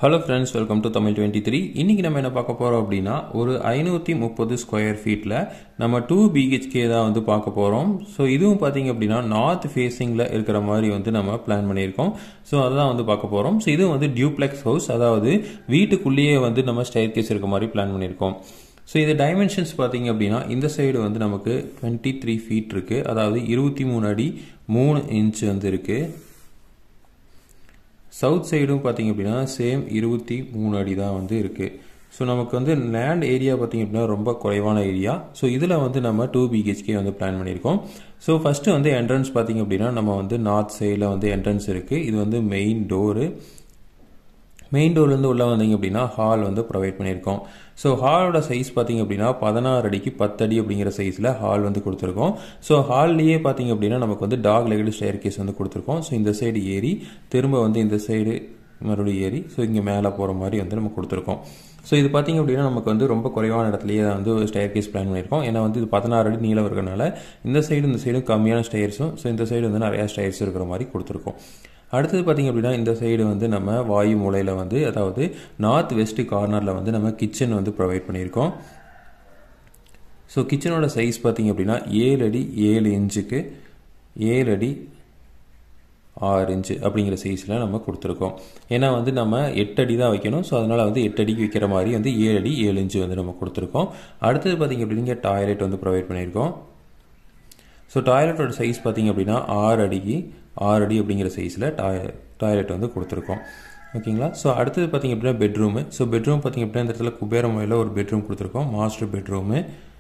hello friends welcome to Tamil twenty three இன்றைக்கி நம்ம என்ன பார்க்க போகிறோம் அப்படின்னா ஒரு ஐநூற்றி முப்பது ஸ்கொயர் ஃபீட்டில் நம்ம டூ பிஹெச்கே தான் வந்து பார்க்க போகிறோம் ஸோ இதுவும் பார்த்தீங்க அப்படின்னா நார்த் ஃபேஸிங்கில் இருக்கிற மாதிரி வந்து நம்ம பிளான் பண்ணியிருக்கோம் ஸோ அதுதான் வந்து பார்க்க போகிறோம் ஸோ இதுவும் வந்து டியூப்ளெக்ஸ் ஹவுஸ் அதாவது வீட்டுக்குள்ளேயே வந்து நம்ம ஸ்டேர் கேஸ் இருக்க மாதிரி பிளான் பண்ணியிருக்கோம் ஸோ இது டைமென்ஷன்ஸ் பார்த்தீங்க அப்படின்னா இந்த சைடு வந்து நமக்கு டுவெண்ட்டி த்ரீ ஃபீட் இருக்குது அதாவது இருபத்தி மூணு அடி மூணு இன்ச் வந்து இருக்குது சவுத் சைடும் பார்த்தீங்க அப்படின்னா சேம் இருபத்தி மூணு அடி தான் வந்து இருக்குது ஸோ நமக்கு வந்து லேண்ட் ஏரியா பார்த்தீங்க அப்படின்னா ரொம்ப குறைவான ஏரியா ஸோ இதில் வந்து நம்ம டூ பிஹெச்கே வந்து பிளான் பண்ணியிருக்கோம் ஸோ ஃபஸ்ட்டு வந்து என்ட்ரன்ஸ் பார்த்தீங்க அப்படின்னா நம்ம வந்து நார்த் சைடில் வந்து என்ட்ரன்ஸ் இருக்குது இது வந்து மெயின் டோரு மெயின் டோர்லேருந்து உள்ளே வந்தீங்க அப்படின்னா ஹால் வந்து ப்ரொவைட் பண்ணியிருக்கோம் ஸோ ஹாலோட சைஸ் பார்த்தீங்க அப்படின்னா பதினாறு அடிக்கு பத்தடி அப்படிங்கிற சைஸில் ஹால் வந்து கொடுத்துருக்கோம் ஸோ ஹால்லையே பார்த்தீங்க அப்படின்னா நமக்கு வந்து டாக் லெகடு ஸ்டேர் கேஸ் வந்து கொடுத்துருக்கோம் ஸோ இந்த சைடு ஏறி திரும்ப வந்து இந்த சைடு மறுபடியும் ஏறி ஸோ இங்கே மேலே போகிற மாதிரி வந்து நம்ம கொடுத்துருக்கோம் ஸோ இது பார்த்திங்க அப்படின்னா நமக்கு வந்து ரொம்ப குறைவான இடத்துலையே வந்து ஸ்டேர் கேஸ் பிளான் பண்ணியிருக்கோம் ஏன்னா வந்து இது பதினாறு அடி நீளம் இருக்கிறனால இந்த சைடு இந்த சைடும் கம்மியான ஸ்டேர்ஸும் ஸோ இந்த சைடு வந்து நிறையா ஸ்டேர்ஸ் இருக்கிற மாதிரி கொடுத்துருக்கோம் அடுத்தது பார்த்திங்க அப்படின்னா இந்த சைடு வந்து நம்ம வாயு மூலையில் வந்து அதாவது நார்த் வெஸ்ட் கார்னரில் வந்து நம்ம கிச்சன் வந்து ப்ரொவைட் பண்ணியிருக்கோம் ஸோ கிச்சனோட சைஸ் பார்த்திங்க அப்படின்னா ஏழு அடி ஏழு இன்ச்சுக்கு ஏழு அடி ஆறு இன்ச்சு அப்படிங்கிற சைஸில் நம்ம கொடுத்துருக்கோம் ஏன்னா வந்து நம்ம எட்டு அடி தான் வைக்கணும் ஸோ அதனால் வந்து எட்டு அடிக்கு வைக்கிற மாதிரி வந்து ஏழு அடி ஏழு இன்ச்சு வந்து நம்ம கொடுத்துருக்கோம் அடுத்தது பார்த்திங்க அப்படின்னா டாய்லெட் வந்து ப்ரொவைட் பண்ணியிருக்கோம் ஸோ டாய்லெட்டோட சைஸ் பார்த்திங்க அப்படின்னா ஆறு அடிக்கு ஆறு அடி அப்படிங்கிற சைஸில் டாய் டாய்லெட் வந்து கொடுத்துருக்கோம் ஓகேங்களா ஸோ அடுத்தது பார்த்திங்க அப்படின்னா பெட்ரூமு ஸோ பெட்ரூம் பார்த்திங்க அப்படின்னா இந்த இடத்துல குபேர முறையில் ஒரு பெட்ரூம் கொடுத்துருக்கோம் மாஸ்டர் பெட்ரூமு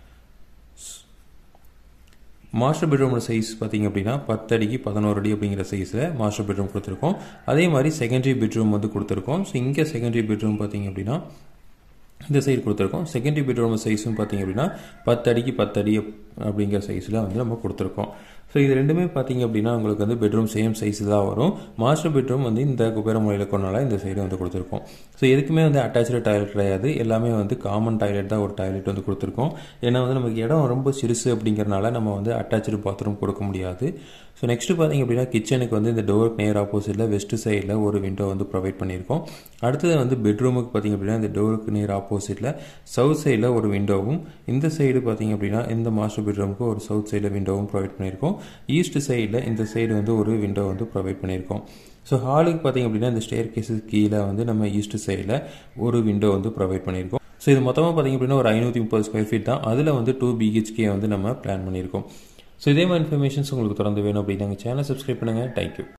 மாஸ்டர் பெட்ரூமோட சைஸ் பார்த்திங்க அப்படின்னா பத்து அடிக்கு பதினோரு அடி அப்படிங்கிற சைஸில் மாஸ்டர் பெட்ரூம் கொடுத்துருக்கோம் அதே மாதிரி செகண்டரி பெட்ரூம் வந்து கொடுத்துருக்கோம் ஸோ இங்கே செகண்டரி பெட்ரூம் பார்த்திங்க அப்படின்னா இந்த சைடு கொடுத்துருக்கோம் செகண்டரி பெட்ரூம் சைஸும் பார்த்திங்க அப்படின்னா பத்து அடிக்கு பத்து அடி அப்படிங்கிற சைஸில் வந்து நம்ம கொடுத்துருக்கோம் ஸோ இது ரெண்டுமே பார்த்தீங்க அப்படின்னா உங்களுக்கு வந்து பெட்ரூம் சேம் சைஸ் தான் வரும் மாஸ்டர் பெட்ரூம் வந்து இந்த குபேர முறையில் கொண்டால இந்த சைடு வந்து கொடுத்துருக்கோம் ஸோ எதுக்குமே வந்து அட்டாச்சு டாய்லெட் கிடையாது எல்லாமே வந்து காமன் டாய்லெட் தான் ஒரு டாய்லெட் வந்து கொடுத்துருக்கோம் ஏன்னா வந்து நமக்கு இடம் ரொம்ப சிறுசு அப்படிங்கிறனால நம்ம வந்து அட்டாச்சு பாத்ரூம் கொடுக்க முடியாது ஸோ நெக்ஸ்ட்டு பார்த்தீங்க அப்படின்னா கிச்சனுக்கு வந்து இந்த டோருக்கு நேர் ஆப்போசிட்டில் வெஸ்ட் சைடில் ஒரு விண்டோ வந்து ப்ரொவைட் பண்ணியிருக்கோம் அடுத்தது வந்து பெட்ரூமுக்கு பார்த்தீங்க அப்படின்னா இந்த டோருக்கு நேர் ஆப்போசிட்டில் சவுத் சைடில் ஒரு விண்டோவும் இந்த சைடு பார்த்தீங்க அப்படின்னா இந்த மாஸ்டர் பெட்ரூமுக்கு ஒரு சவுத் சைடில் விண்டோவும் ப்ரொவைட் பண்ணியிருக்கோம் ஈஸ்ட் சைடில் இந்த சைடு வந்து ஒரு விண்டோ வந்து ப்ரொவைட் பண்ணியிருக்கோம் ஸோ ஹாலுக்கு பார்த்தீங்க அப்படின்னா இந்த ஸ்டேர் கேஸு கீழே வந்து நம்ம ஈஸ்ட் சைடில் ஒரு விண்டோ வந்து ப்ரொவைட் பண்ணியிருக்கோம் ஸோ இது மொத்தமாக பார்த்தீங்க அப்படின்னா ஒரு ஐநூற்றி முப்பது ஸ்கொயர் ஃபீட் தான் அதில் வந்து டூ பிஹெச்கே வந்து நம்ம பிளான் பண்ணியிருக்கோம் ஸோ இதே மாதிரி இன்ஃபர்மேஷன்ஸ் உங்களுக்கு தொடர்ந்து வேணும் அப்படின்னா சேனல் சப்ஸ்கிரைப் பண்ணுங்கள் தேங்க்யூ